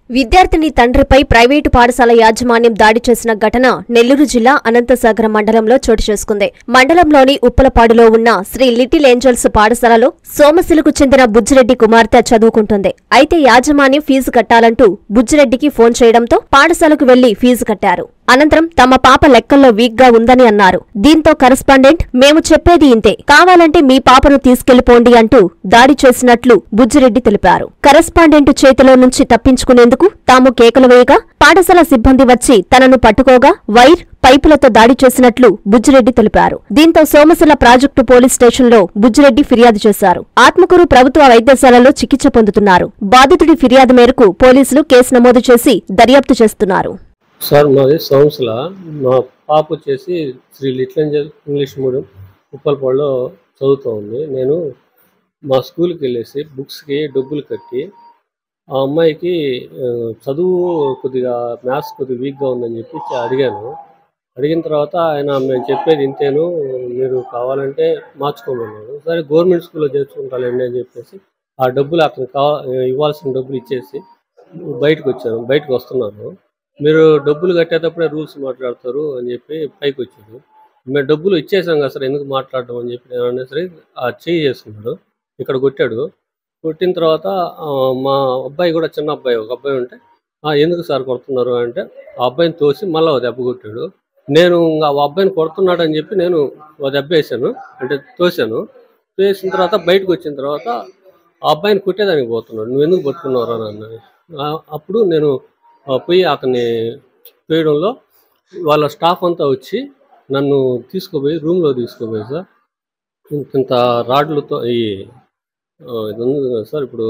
విద్యార్థిని తండ్రిపై ప్రైవేటు పాఠశాల యాజమాన్యం దాడి చేసిన ఘటన నెల్లూరు జిల్లా అనంతసాగరం మండలంలో చోటు చేసుకుంది మండలంలోని ఉప్పలపాడులో ఉన్న శ్రీ లిటిల్ ఏంజల్స్ పాఠశాలలో సోమశిలకు చెందిన బుజ్జిరెడ్డి కుమార్తె చదువుకుంటుంది అయితే యాజమాన్యం ఫీజు కట్టాలంటూ బుజ్జిరెడ్డికి ఫోన్ చేయడంతో పాఠశాలకు వెళ్లి ఫీజు కట్టారు అనంతరం తమ పాప లెక్కల్లో వీక్ గా ఉందని అన్నారు దీంతో కరస్పాండెంట్ మేము చెప్పేది ఇంతే కావాలంటే మీ పాపను తీసుకెళ్లిపోండి అంటూ దాడి చేసినట్లు బుజ్జిరెడ్డి తెలిపారు కరస్పాండెంట్ చేతిలో నుంచి తప్పించుకునేందుకు తాము కేకలు వేయగా పాఠశాల సిబ్బంది వచ్చి తనను పట్టుకోగా వైర్ పైపులతో దాడి చేసినట్లు బుజ్జిరెడ్డి తెలిపారు దీంతో సోమశిల ప్రాజెక్టు పోలీస్ స్టేషన్లో బుజ్జిరెడ్డి ఫిర్యాదు చేశారు ఆత్మకూరు ప్రభుత్వ వైద్యశాలలో చికిత్స పొందుతున్నారు బాధితుడి ఫిర్యాదు మేరకు పోలీసులు కేసు నమోదు చేసి దర్యాప్తు చేస్తున్నారు సార్ మాది సోమసుల మా పాప వచ్చేసి Sri little angel English medium ఉప్పలపాడులో చదువుతూ ఉంది నేను మా స్కూల్కి వెళ్ళేసి బుక్స్కి డబ్బులు కట్టి ఆ అమ్మాయికి ఆ, చదువు కొద్దిగా మ్యాథ్స్ కొద్దిగా వీక్గా ఉందని చెప్పి చ- అడిగాను అడిగిన తర్వాత ఆయన మేము చెప్పేది ఇంతేను మీరు కావాలంటే మార్చుకోమన్నాడు సరే గవర్నమెంట్ స్కూల్లో చేర్చుకుంటానండి అని చెప్పేసి ఆ డబ్బులు అతను కావా ఇవ్వాల్సిన డబ్బులు ఇచ్చేసి బయటకు వచ్చాను బయటకు వస్తున్నాను మీరు డబ్బులు కట్టేటప్పుడే రూల్స్ మాట్లాడతారు అని చెప్పి పైకి వచ్చాడు మేము డబ్బులు ఇచ్చేసాం కదా సార్ ఎందుకు మాట్లాడడం అని చెప్పి నేను అనేసరి ఆ చేయి చేసుకున్నాడు ఇక్కడ కొట్టాడు కొట్టిన తర్వాత ఆ, మా అబ్బాయి కూడా చిన్న అబ్బాయి ఒక అబ్బాయి ఉంటే "ఆ, ఎందుకు సార్ కొడుతున్నారు అంటే ఆ అబ్బాయిని తోసి మళ్ళీ ఒక దెబ్బ కొట్టాడు నేను ఇంకా ఆ అబ్బాయిని కొడుతున్నాడు అని చెప్పి నేను ఒక దెబ్బ వేసాను అంటే తోసాను తోసిన తర్వాత బయటకు వచ్చిన తర్వాత ఆ అబ్బాయిని కొట్టేదానికి పోతున్నాడు నువ్వు ఎందుకు పట్టుకున్నావు అని అన్నాడు ఆ- అప్పుడు నేను ఆ, పోయి అతన్ని పోయడంలో వాళ్ళ స్టాఫ్ అంతా వచ్చి నన్ను తీసుకుపోయి రూమ్లో తీసుకుపోయి సార్ ఇంత ఇంత రాడ్లతో ఈ ఆ, ఇది ఉంది కదా సార్ ఇప్పుడు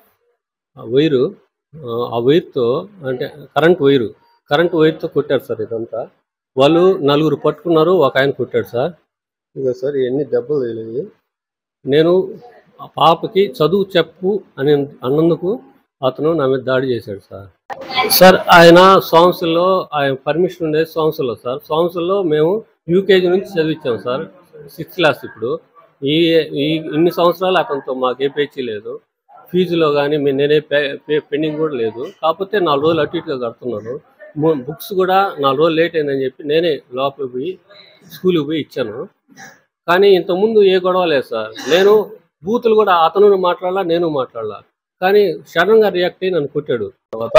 ఆ వైరు ఆ, ఆ వైర్తో అంటే కరెంట్ వైరు కరెంట్ వైర్తో కొట్టారు సార్ ఇదంతా వాళ్ళు నలుగురు పట్టుకున్నారు ఒక ఆయన కొట్టాడు సార్ ఇక సార్ ఎన్ని దెబ్బలు తగిలాయి నేను ఆ పాపకి చదువు చెప్పు అని అన్నందుకు అతను నా మీద దాడి చేశాడు సార్ సార్ ఆయన సోమసుల్లో ఆయన పర్మిషన్ ఉండేది సోమసుల్లో సార్ సోమసుల్లో మేము యూకేజీ నుంచి చదివించాం సార్ సిక్స్త్ క్లాస్ ఇప్పుడు ఈ ఈ ఇన్ని సంవత్సరాలు అతనితో మాకు ఏ పేచీ లేదు ఫీజులో కానీ నేనే పే పే పెండింగ్ కూడా లేదు కాకపోతే నాలుగు రోజులు అటు ఇటుగా కడుతున్నాను ము- బుక్స్ కూడా నాలుగు రోజులు లేట్ అయిందని చెప్పి నేనే లోపలికి పోయి స్కూల్కి పోయి ఇచ్చాను కానీ ఇంతకుముందు ఏ గొడవ లేదు సార్ నేను బూతులు కూడా అతను మాట్లాడాలా నేను మాట్లాడాలా కానీ సడన్గా రియాక్ట్ అయ్యి నన్ను కొట్టాడు తర్వాత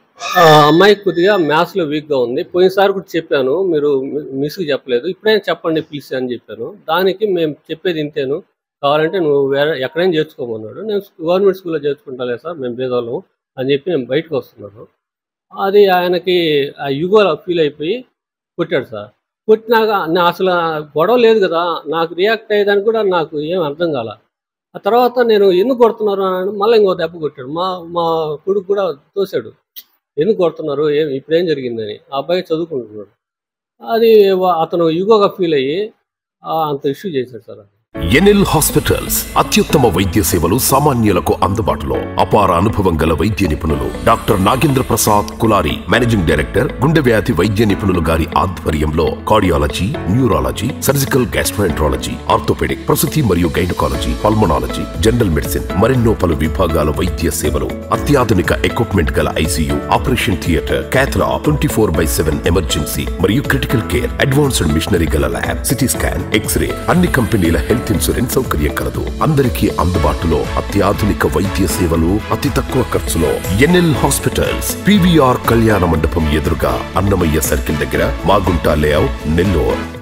ఆ అమ్మాయి కొద్దిగా మ్యాథ్స్ లో వీక్ గా ఉంది పోయినసారి కూడా చెప్పాను మీరు మిస్ చెప్పలేదు ఇప్పుడే చెప్పండి పిలిచి అని చెప్పాను దానికి మేము చెప్పేది ఇంతేను కావాలంటే నువ్వు వేరే ఎక్కడైనా చేర్చుకోమన్నాడు నేను గవర్నమెంట్ స్కూల్లో చేర్చుకుంటాలే సార్ మేము పేదవాళ్ళం అని చెప్పి నేను బయటకు వస్తున్నాను అది ఆయనకి ఆ యుగోలో ఫీల్ అయిపోయి కొట్టాడు సార్ కొట్టినాక నా అసలు గొడవ లేదు కదా నాకు రియాక్ట్ అయ్యేదానికి కూడా నాకు ఏం అర్థం కాల ఆ తర్వాత నేను ఎందుకు కొడుతున్నారు అని మళ్ళీ ఇంకో దెబ్బ కొట్టాడు మా మా కొడుకు కూడా తోసాడు ఎందుకు కొడుతున్నారు ఏం ఇప్పుడేం జరిగిందని ఆ అబ్బాయి చదువుకుంటున్నాడు అది వా- అతను యుగోగా ఫీల్ అయ్యి ఆ, అంత ఇష్యూ చేశాడు సార్ ఎన్ఎల్ హాస్పిటల్స్ అత్యుత్తమ వైద్య సేవలు సామాన్యులకు అందుబాటులో అపార అనుభవం గల వైద్య నిపుణులు doctor Nagendra Prasad Kulari managing director గుండె వ్యాధి వైద్య నిపుణులు గారి ఆధ్వర్యంలో cardiology neurology surgical gastroenterology orthopaedic ప్రసూతి మరియు గైనకాలజీ పల్మనాలజీ జనరల్ మెడిసిన్ మరెన్నో పలు విభాగాల వైద్య సేవలు అత్యాధునిక ఎక్విప్మెంట్ గల ICU operation theatre cath lab twenty four by seven emergency మరియు క్రిటికల్ కేర్ అడ్వాన్స్డ్ మిషనరీ గల ల్యాబ్ సిటీ స్కాన్ ఎక్స్రే అన్ని కంపెనీల హెల్త్ ఇన్సూరెన్స్ సౌకర్యం కలదు అందరికీ అందుబాటులో అత్యాధునిక వైద్య సేవలు అతి తక్కువ ఖర్చులో ఎన్ఎల్ హాస్పిటల్స్ పివిఆర్ కళ్యాణ మండపం ఎదురుగా అన్నమయ్య సర్కిల్ దగ్గర మాగుంట లేఅవుట్ నెల్లూరు